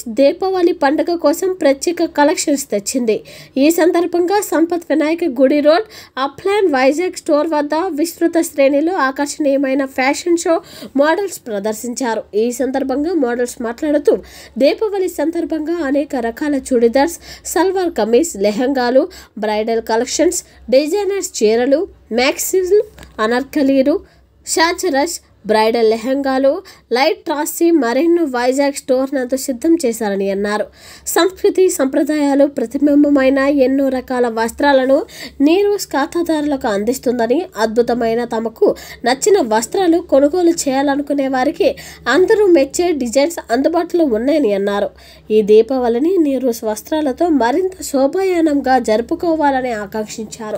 దీపావళి పండుగ కోసం ప్రత్యేక కలెక్షన్స్ తెచ్చింది ఈ సందర్భంగా సంపత్ వినాయక గుడి రోడ్ అప్లాన్ వైజాగ్ స్టోర్ వద్ద విస్తృత శ్రేణిలో ఆకర్షణీయమైన ఫ్యాషన్ షో మోడల్స్ ప్రదర్శించారు ఈ సందర్భంగా మోడల్స్ మాట్లాడుతూ దీపావళి సందర్భంగా అనేక రకాల చుడిదార్స్ సల్వార్ కమీజ్ లెహంగాలు బ్రైడల్ కలెక్షన్స్ డిజైనర్స్ చీరలు మ్యాక్సిలు అనార్కలీలు షాచరస్ బ్రైడల్ లెహంగాలు లైట్ ట్రాసీ మరెన్నో వైజాగ్ స్టోర్ నందు సిద్ధం చేశారని అన్నారు సంస్కృతి సంప్రదాయాలు ప్రతిబింబమైన ఎన్నో రకాల వస్త్రాలను నీరూస్ ఖాతాదారులకు అందిస్తుందని అద్భుతమైన తమకు నచ్చిన వస్త్రాలు కొనుగోలు చేయాలనుకునే వారికి అందరూ మెచ్చే డిజైన్స్ అందుబాటులో ఉన్నాయని అన్నారు ఈ దీపావళిని నీరూస్ వస్త్రాలతో మరింత శోభాయానంగా జరుపుకోవాలని ఆకాంక్షించారు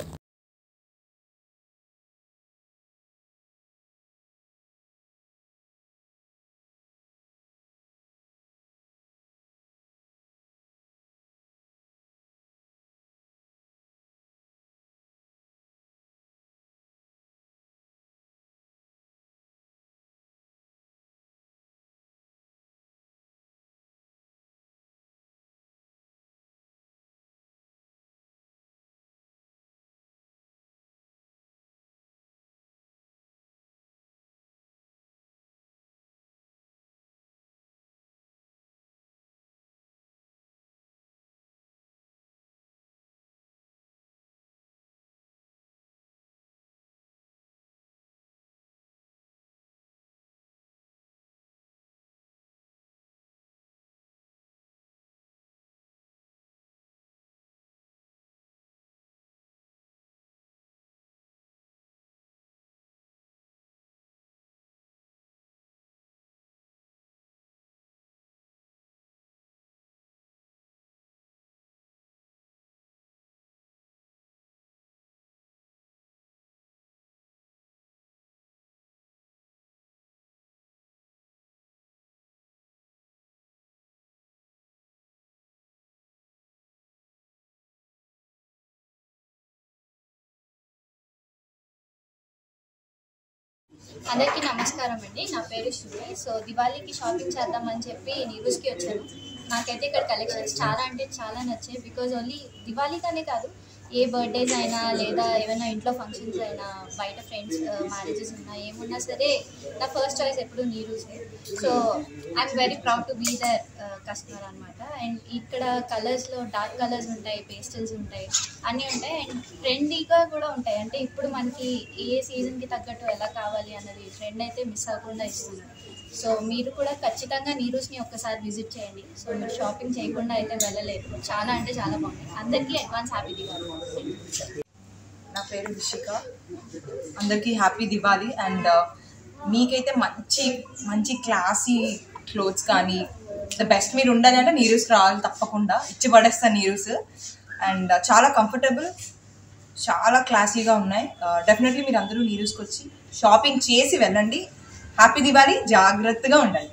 అందరికీ నమస్కారం అండి నా పేరు శృతి సో దివాళీకి షాపింగ్ చేద్దామని చెప్పి నీరూస్కి వచ్చాను నాకైతే ఇక్కడ కలెక్షన్స్ చాలా అంటే చాలా నచ్చాయి బికాజ్ ఓన్లీ దివాళీకనే కాదు ఏ బర్త్డేస్ అయినా లేదా ఏమైనా ఇంట్లో ఫంక్షన్స్ అయినా బయట ఫ్రెండ్స్ మ్యారేజెస్ ఉన్నా ఏమున్నా సరే నా ఫస్ట్ చాయిస్ ఎప్పుడు నీరూసే so I'm very proud to be their customer అనమాట అండ్ ఇక్కడ కలర్స్లో డార్క్ కలర్స్ ఉంటాయి పేస్టల్స్ ఉంటాయి అన్నీ ఉంటాయి అండ్ ట్రెండీగా కూడా ఉంటాయి అంటే ఇప్పుడు మనకి ఏ సీజన్కి తగ్గట్టు ఎలా కావాలి అన్నది ట్రెండ్ అయితే మిస్ అవ్వకుండా ఇస్తున్నారు సో మీరు కూడా ఖచ్చితంగా నీరూస్ని ఒక్కసారి విజిట్ చేయండి సో మీరు షాపింగ్ చేయకుండా అయితే వెళ్ళలేరు చాలా అంటే చాలా బాగుంది అందరికీ అడ్వాన్స్ హ్యాపీ దివాలి నా పేరు రిషిక అందరికీ హ్యాపీ దివాళీ అండ్ మీకైతే మంచి మంచి క్లాసీ క్లోత్స్ కానీ ద బెస్ట్ మీరు ఉండాలి అంటే నీరూస్ రావాలి తప్పకుండా ఇచ్చి పడేస్తాను నీరూస్ అండ్ చాలా కంఫర్టబుల్ చాలా క్లాసీగా ఉన్నాయి డెఫినెట్లీ మీరు అందరూ నీరూస్కి వచ్చి షాపింగ్ చేసి వెళ్ళండి హ్యాపీ దివాళీ జాగ్రత్తగా ఉండండి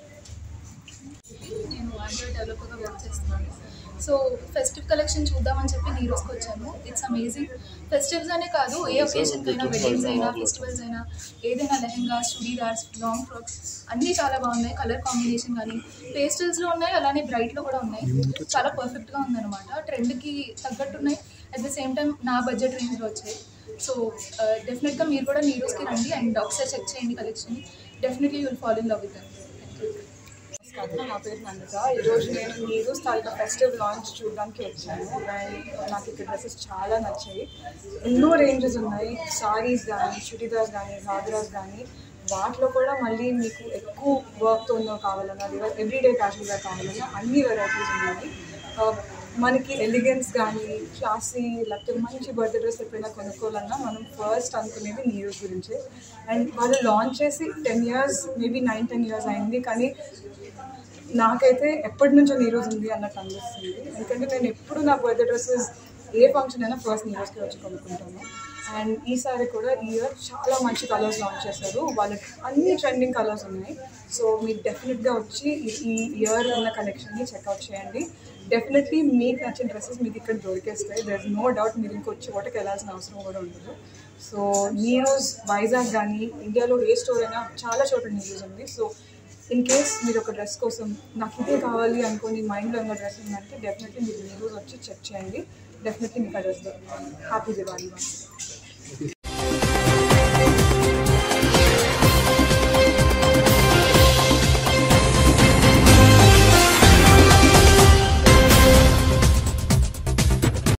నేను ఆండ్రాయిడ్ డెవలపర్గా వర్క్ చేస్తున్నాను సో ఫెస్టివ్ కలెక్షన్ చూద్దామని చెప్పి నీరోస్కి వచ్చాను ఇట్స్ అమేజింగ్ ఫెస్టివ్స్ అనే కాదు ఏ ఒకేషన్కి అయినా వెడ్డింగ్స్ అయినా ఫెస్టివల్స్ అయినా ఏదైనా లెహెంగాస్ చుడీదార్స్ లాంగ్ ఫ్రాక్స్ అన్నీ చాలా బాగున్నాయి కలర్ కాంబినేషన్ కానీ పేస్టల్స్లో ఉన్నాయి అలానే బ్రైట్లో కూడా ఉన్నాయి చాలా పర్ఫెక్ట్గా ఉందన్నమాట ట్రెండ్కి తగ్గట్టు ఉన్నాయి అట్ ద సేమ్ టైం నా బడ్జెట్ రేంజ్లో వచ్చాయి సో డెఫినెట్గా మీరు కూడా నీరోస్కి రండి అండ్ ఒకసారి చెక్ చేయండి collection definitely you'll fall in love with thank you నమస్కారం నా పేరు నందిత ఈరోజు నేను మీరు తాలూకా ఫెస్టివ్ లాంచ్ చూడడానికి వచ్చాను అండ్ నాకు ఇక్కడ డ్రెస్సెస్ చాలా నచ్చాయి ఎన్నో రేంజెస్ ఉన్నాయి సారీస్ కానీ చుడిదార్స్ కానీ ఘాగ్రాస్ కానీ వాటిలో కూడా మళ్ళీ మీకు ఎక్కువ వర్క్తో ఉన్నో కావాలన్నా లేదా ఎవ్రీడే క్యాజువల్గా కావాలన్నా అన్ని వెరైటీస్ ఉన్నాయి ఆ, మనకి ఎలిగెన్స్ కానీ క్లాసీ లేకపోతే మంచి బర్త్డే డ్రెస్ ఎప్పుడైనా కొనుక్కోవాలన్నా మనం ఫస్ట్ అనుకునేది నీరూస్ గురించే అండ్ వాళ్ళు లాంచ్ చేసి ten years maybe nine ten years అయింది కానీ నాకైతే ఎప్పటి నుంచో నీరోజ్ ఉంది అన్నట్టు అనిపిస్తుంది ఎందుకంటే నేను ఎప్పుడు నా బర్త్డే డ్రెస్సెస్ ఏ ఫంక్షన్ అయినా ఫస్ట్ నీరోజ్కి వచ్చి కొనుక్కుంటాను అండ్ ఈసారి కూడా ఈ ఇయర్ చాలా మంచి కలర్స్ లాంచ్ చేశారు వాళ్ళకి అన్ని ట్రెండింగ్ కలర్స్ ఉన్నాయి సో మీరు డెఫినెట్గా వచ్చి ఈ- ఈ ఇయర్ ఉన్న కలెక్షన్ని చెక్అవుట్ చేయండి డెఫినెట్లీ మీకు నచ్చిన డ్రెస్సెస్ మీకు ఇక్కడ దొరికేస్తాయి దర్ నో డౌట్ మీరు ఇంకొచ్చి ఒకటికి వెళ్ళాల్సిన అవసరం కూడా ఉండదు సో నీరోజ్ వైజాగ్ కానీ ఇండియాలో ఏ స్టోర్ అయినా చాలా చోట్ల నీరోజ్ ఉంది సో ఇన్ కేస్ మీరు ఒక డ్రెస్ కోసం నాకు ఇదే కావాలి అనుకోని మైండ్లో ఉన్న డ్రెస్ ఉందంటే డెఫినెట్లీ మీరు ఈ రోజు వచ్చి చెక్ చేయండి డెఫినెట్లీ మీకు ఆ డ్రెస్ హ్యాపీ దివాళీ వన్